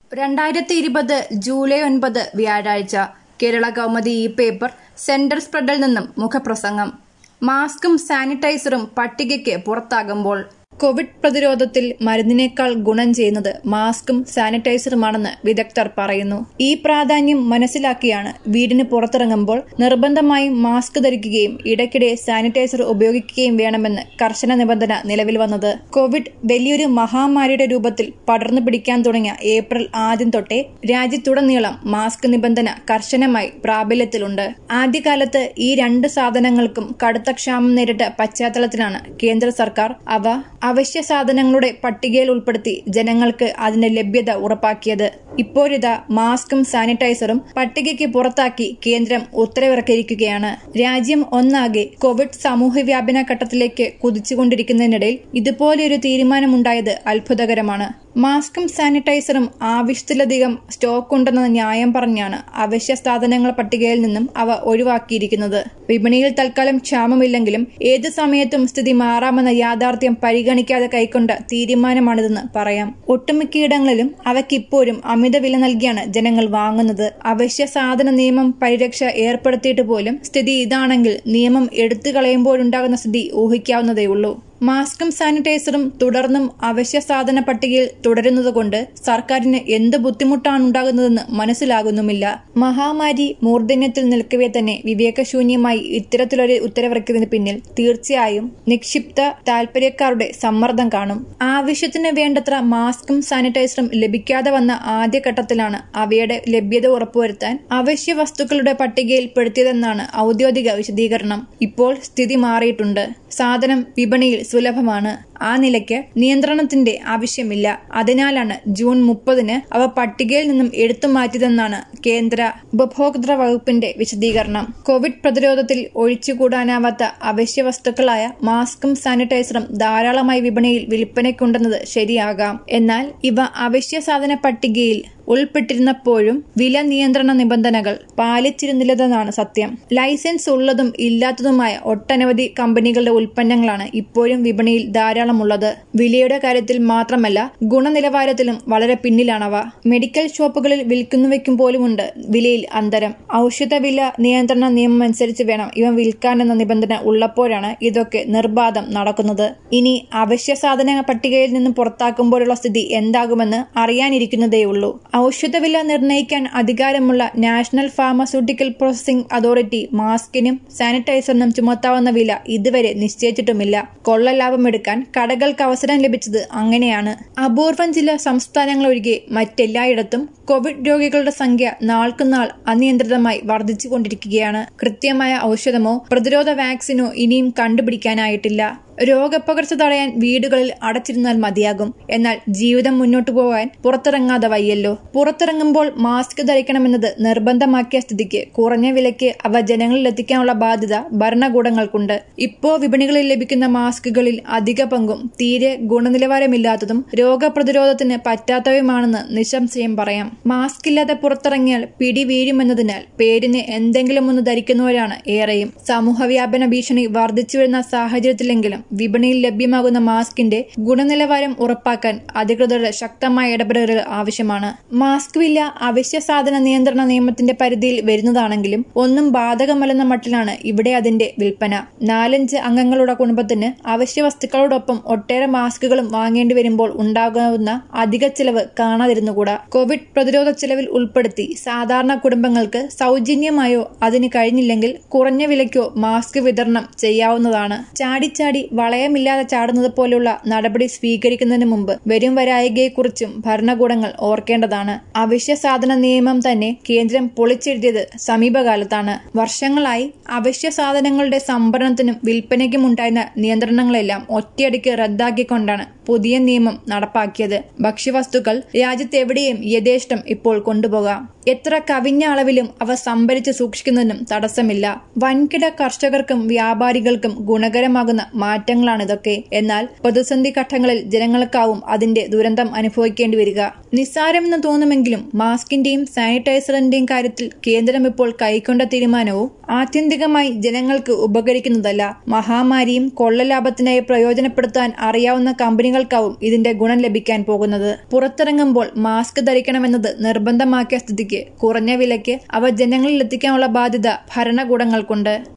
രണ്ടായിരത്തി ഇരുപത് ജൂലൈ ഒൻപത് വ്യാഴാഴ്ച കേരള കൗമുദി ഈ പേപ്പർ സെന്റർ സ്പ്രെഡിൽ നിന്നും മുഖപ്രസംഗം മാസ്കും സാനിറ്റൈസറും പട്ടികയ്ക്ക് പുറത്താകുമ്പോൾ കോവിഡ് പ്രതിരോധത്തിൽ മരുന്നിനേക്കാൾ ഗുണം ചെയ്യുന്നത് മാസ്കും സാനിറ്റൈസറുമാണെന്ന് വിദഗ്ധർ പറയുന്നു ഈ പ്രാധാന്യം മനസ്സിലാക്കിയാണ് വീടിന് പുറത്തിറങ്ങുമ്പോൾ നിർബന്ധമായും മാസ്ക് ധരിക്കുകയും ഇടയ്ക്കിടെ സാനിറ്റൈസർ ഉപയോഗിക്കുകയും വേണമെന്ന് കർശന നിബന്ധന നിലവിൽ വന്നത് കോവിഡ് വലിയൊരു മഹാമാരിയുടെ രൂപത്തിൽ പടർന്നു പിടിക്കാൻ തുടങ്ങിയ ഏപ്രിൽ ആദ്യം തൊട്ടേ രാജ്യത്തുടനീളം മാസ്ക് നിബന്ധന കർശനമായി പ്രാബല്യത്തിലുണ്ട് ആദ്യകാലത്ത് ഈ രണ്ട് സാധനങ്ങൾക്കും കടുത്ത ക്ഷാമം നേരിട്ട പശ്ചാത്തലത്തിലാണ് കേന്ദ്ര സർക്കാർ അവ അവശ്യ സാധനങ്ങളുടെ പട്ടികയിൽ ഉൾപ്പെടുത്തി ജനങ്ങൾക്ക് അതിന്റെ ലഭ്യത ഉറപ്പാക്കിയത് ഇപ്പോഴിതാ മാസ്കും സാനിറ്റൈസറും പട്ടികയ്ക്ക് പുറത്താക്കി കേന്ദ്രം ഉത്തരവിറക്കിയിരിക്കുകയാണ് രാജ്യം ഒന്നാകെ കോവിഡ് സാമൂഹ്യവ്യാപന ഘട്ടത്തിലേക്ക് കുതിച്ചുകൊണ്ടിരിക്കുന്നതിനിടയിൽ ഇതുപോലെയൊരു തീരുമാനമുണ്ടായത് അത്ഭുതകരമാണ് മാസ്കും സാനിറ്റൈസറും ആവശ്യത്തിലധികം സ്റ്റോക്ക് ഉണ്ടെന്ന ന്യായം പറഞ്ഞാണ് അവശ്യ സാധനങ്ങൾ പട്ടികയിൽ നിന്നും അവ ഒഴിവാക്കിയിരിക്കുന്നത് വിപണിയിൽ തൽക്കാലം ക്ഷാമമില്ലെങ്കിലും ഏത് സമയത്തും സ്ഥിതി മാറാമെന്ന യാഥാർത്ഥ്യം പരിഗണിക്കാതെ കൈക്കൊണ്ട തീരുമാനമാണിതെന്ന് പറയാം ഒട്ടുമിക്കയിടങ്ങളിലും അവയ്ക്കിപ്പോഴും അമിത വില നൽകിയാണ് ജനങ്ങൾ വാങ്ങുന്നത് അവശ്യ സാധന നിയമം പരിരക്ഷ ഏർപ്പെടുത്തിയിട്ട് പോലും സ്ഥിതി ഇതാണെങ്കിൽ നിയമം എടുത്തു കളയുമ്പോഴുണ്ടാകുന്ന സ്ഥിതി ഊഹിക്കാവുന്നതേയുള്ളൂ മാസ്കും സാനിറ്റൈസറും തുടർന്നും അവശ്യ സാധന പട്ടികയിൽ തുടരുന്നതുകൊണ്ട് സർക്കാരിന് എന്ത് ബുദ്ധിമുട്ടാണ് ഉണ്ടാകുന്നതെന്ന് മനസ്സിലാകുന്നുമില്ല മഹാമാരി മൂർധന്യത്തിൽ നിൽക്കവേ തന്നെ വിവേകശൂന്യമായി ഇത്തരത്തിലൊരു ഉത്തരവിറക്കിയതിന് പിന്നിൽ തീർച്ചയായും നിക്ഷിപ്ത താൽപര്യക്കാരുടെ സമ്മർദ്ദം കാണും ആവശ്യത്തിന് വേണ്ടത്ര മാസ്കും സാനിറ്റൈസറും ലഭിക്കാതെ വന്ന ആദ്യഘട്ടത്തിലാണ് അവയുടെ ലഭ്യത ഉറപ്പുവരുത്താൻ അവശ്യ വസ്തുക്കളുടെ പട്ടികയിൽപ്പെടുത്തിയതെന്നാണ് ഔദ്യോഗിക വിശദീകരണം ഇപ്പോൾ സ്ഥിതി മാറിയിട്ടുണ്ട് സാധനം വിപണിയിൽ സുലഭമാണ് ആ നിലയ്ക്ക് നിയന്ത്രണത്തിന്റെ ആവശ്യമില്ല അതിനാലാണ് ജൂൺ മുപ്പതിന് അവ പട്ടികയിൽ നിന്നും എടുത്തു മാറ്റിയതെന്നാണ് കേന്ദ്ര ഉപഭോക്തൃ വകുപ്പിന്റെ വിശദീകരണം കോവിഡ് പ്രതിരോധത്തിൽ ഒഴിച്ചുകൂടാനാവാത്ത അവശ്യ വസ്തുക്കളായ മാസ്കും സാനിറ്റൈസറും ധാരാളമായി വിപണിയിൽ വിൽപ്പനയ്ക്കുണ്ടെന്നത് ശരിയാകാം എന്നാൽ ഇവ അവശ്യ സാധന പട്ടികയിൽ ഉൾപ്പെട്ടിരുന്നപ്പോഴും വില നിയന്ത്രണ നിബന്ധനകൾ പാലിച്ചിരുന്നില്ലെന്നാണ് സത്യം ലൈസൻസ് ഉള്ളതും ഇല്ലാത്തതുമായ ഒട്ടനവധി കമ്പനികളുടെ ഉൽപ്പന്നങ്ങളാണ് ഇപ്പോഴും വിപണിയിൽ ധാരാളമുള്ളത് വിലയുടെ കാര്യത്തിൽ മാത്രമല്ല ഗുണനിലവാരത്തിലും വളരെ പിന്നിലാണവ മെഡിക്കൽ ഷോപ്പുകളിൽ വിൽക്കുന്നുവയ്ക്കും പോലുമുണ്ട് വിലയിൽ അന്തരം ഔഷധ വില നിയന്ത്രണ നിയമം അനുസരിച്ച് വേണം ഇവ വിൽക്കാനെന്ന നിബന്ധന ഉള്ളപ്പോഴാണ് ഇതൊക്കെ നിർബാധം നടക്കുന്നത് ഇനി അവശ്യ സാധന പട്ടികയിൽ നിന്നും പുറത്താക്കുമ്പോഴുള്ള സ്ഥിതി എന്താകുമെന്ന് അറിയാനിരിക്കുന്നതേയുള്ളൂ ഔഷധവില നിർണ്ണയിക്കാൻ അധികാരമുള്ള നാഷണൽ ഫാർമസ്യൂട്ടിക്കൽ പ്രോസസിംഗ് അതോറിറ്റി മാസ്കിനും സാനിറ്റൈസറിനും ചുമത്താവുന്ന വില ഇതുവരെ നിശ്ചയിച്ചിട്ടുമില്ല കൊള്ളലാഭമെടുക്കാൻ കടകൾക്ക് അവസരം ലഭിച്ചത് അങ്ങനെയാണ് അപൂർവം ചില സംസ്ഥാനങ്ങളൊഴികെ മറ്റെല്ലായിടത്തും കോവിഡ് രോഗികളുടെ സംഖ്യ നാൾക്കുനാൾ അനിയന്ത്രിതമായി വർദ്ധിച്ചുകൊണ്ടിരിക്കുകയാണ് കൃത്യമായ ഔഷധമോ പ്രതിരോധ വാക്സിനോ ഇനിയും കണ്ടുപിടിക്കാനായിട്ടില്ല രോഗപ്പകർച്ച തടയാൻ വീടുകളിൽ അടച്ചിരുന്നാൽ മതിയാകും എന്നാൽ ജീവിതം മുന്നോട്ടു പോകാൻ പുറത്തിറങ്ങാതെ വയ്യല്ലോ പുറത്തിറങ്ങുമ്പോൾ മാസ്ക് ധരിക്കണമെന്നത് നിർബന്ധമാക്കിയ സ്ഥിതിക്ക് കുറഞ്ഞ വിലയ്ക്ക് അവ ജനങ്ങളിൽ എത്തിക്കാനുള്ള ബാധ്യത ഭരണകൂടങ്ങൾക്കുണ്ട് ഇപ്പോ വിപണികളിൽ ലഭിക്കുന്ന മാസ്കുകളിൽ അധിക പങ്കും തീരെ ഗുണനിലവാരമില്ലാത്തതും രോഗപ്രതിരോധത്തിന് പറ്റാത്തവയുമാണെന്ന് നിസ്സംശയം പറയാം മാസ്ക് ഇല്ലാതെ പുറത്തിറങ്ങിയാൽ പിടി വീഴുമെന്നതിനാൽ പേരിന് എന്തെങ്കിലും ഒന്ന് ധരിക്കുന്നവരാണ് ഏറെയും സമൂഹവ്യാപന ഭീഷണി വർദ്ധിച്ചുവരുന്ന സാഹചര്യത്തിലെങ്കിലും വിപണിയിൽ ലഭ്യമാകുന്ന മാസ്കിന്റെ ഗുണനിലവാരം ഉറപ്പാക്കാൻ അധികൃതരുടെ ശക്തമായ ഇടപെടലുകൾ ആവശ്യമാണ് മാസ്ക് വില അവശ്യ സാധന നിയന്ത്രണ നിയമത്തിന്റെ പരിധിയിൽ വരുന്നതാണെങ്കിലും ഒന്നും ബാധകമല്ലെന്ന മട്ടിലാണ് ഇവിടെ അതിന്റെ വിൽപ്പന നാലഞ്ച് അംഗങ്ങളുടെ കുടുംബത്തിന് അവശ്യ വസ്തുക്കളോടൊപ്പം ഒട്ടേറെ മാസ്കുകളും വാങ്ങേണ്ടി വരുമ്പോൾ ഉണ്ടാകാവുന്ന അധിക ചിലവ് കാണാതിരുന്നുകൂടാ കോവിഡ് പ്രതിരോധ ചെലവിൽ ഉൾപ്പെടുത്തി സാധാരണ കുടുംബങ്ങൾക്ക് സൗജന്യമായോ അതിന് കഴിഞ്ഞില്ലെങ്കിൽ കുറഞ്ഞ വിലയ്ക്കോ മാസ്ക് വിതരണം ചെയ്യാവുന്നതാണ് ചാടിച്ചാടി വളയമില്ലാതെ ചാടുന്നത് പോലുള്ള നടപടി സ്വീകരിക്കുന്നതിന് മുമ്പ് വരും വരായികയെക്കുറിച്ചും ഭരണകൂടങ്ങൾ ഓർക്കേണ്ടതാണ് അവശ്യ സാധന നിയമം തന്നെ കേന്ദ്രം പൊളിച്ചെഴുതിയത് സമീപകാലത്താണ് വർഷങ്ങളായി അവശ്യ സാധനങ്ങളുടെ സംഭരണത്തിനും വിൽപ്പനയ്ക്കും ഉണ്ടായിരുന്ന നിയന്ത്രണങ്ങളെല്ലാം ഒറ്റയടിക്ക് റദ്ദാക്കിക്കൊണ്ടാണ് പുതിയ നിയമം നടപ്പാക്കിയത് ഭക്ഷ്യവസ്തുക്കൾ രാജ്യത്തെവിടെയും യഥേഷ്ടം ഇപ്പോൾ കൊണ്ടുപോകാം എത്ര കവിഞ്ഞ അളവിലും അവ സംഭരിച്ച് സൂക്ഷിക്കുന്നതിനും തടസ്സമില്ല വൻകിട കർഷകർക്കും വ്യാപാരികൾക്കും ഗുണകരമാകുന്ന മാറ്റം മാറ്റങ്ങളാണിതൊക്കെ എന്നാൽ പ്രതിസന്ധി ഘട്ടങ്ങളിൽ ജനങ്ങൾക്കാവും അതിന്റെ ദുരന്തം അനുഭവിക്കേണ്ടി വരിക നിസ്സാരമെന്ന് തോന്നുമെങ്കിലും മാസ്കിന്റെയും സാനിറ്റൈസറിന്റെയും കാര്യത്തിൽ കേന്ദ്രം ഇപ്പോൾ കൈക്കൊണ്ട തീരുമാനവും ആത്യന്തികമായി ജനങ്ങൾക്ക് ഉപകരിക്കുന്നതല്ല മഹാമാരിയും കൊള്ളലാഭത്തിനായി പ്രയോജനപ്പെടുത്താൻ അറിയാവുന്ന കമ്പനികൾക്കാവും ഇതിന്റെ ഗുണം ലഭിക്കാൻ പോകുന്നത് പുറത്തിറങ്ങുമ്പോൾ മാസ്ക് ധരിക്കണമെന്നത് നിർബന്ധമാക്കിയ സ്ഥിതിക്ക് കുറഞ്ഞ വിലയ്ക്ക് അവ ജനങ്ങളിൽ എത്തിക്കാനുള്ള ബാധ്യത ഭരണകൂടങ്ങൾക്കുണ്ട്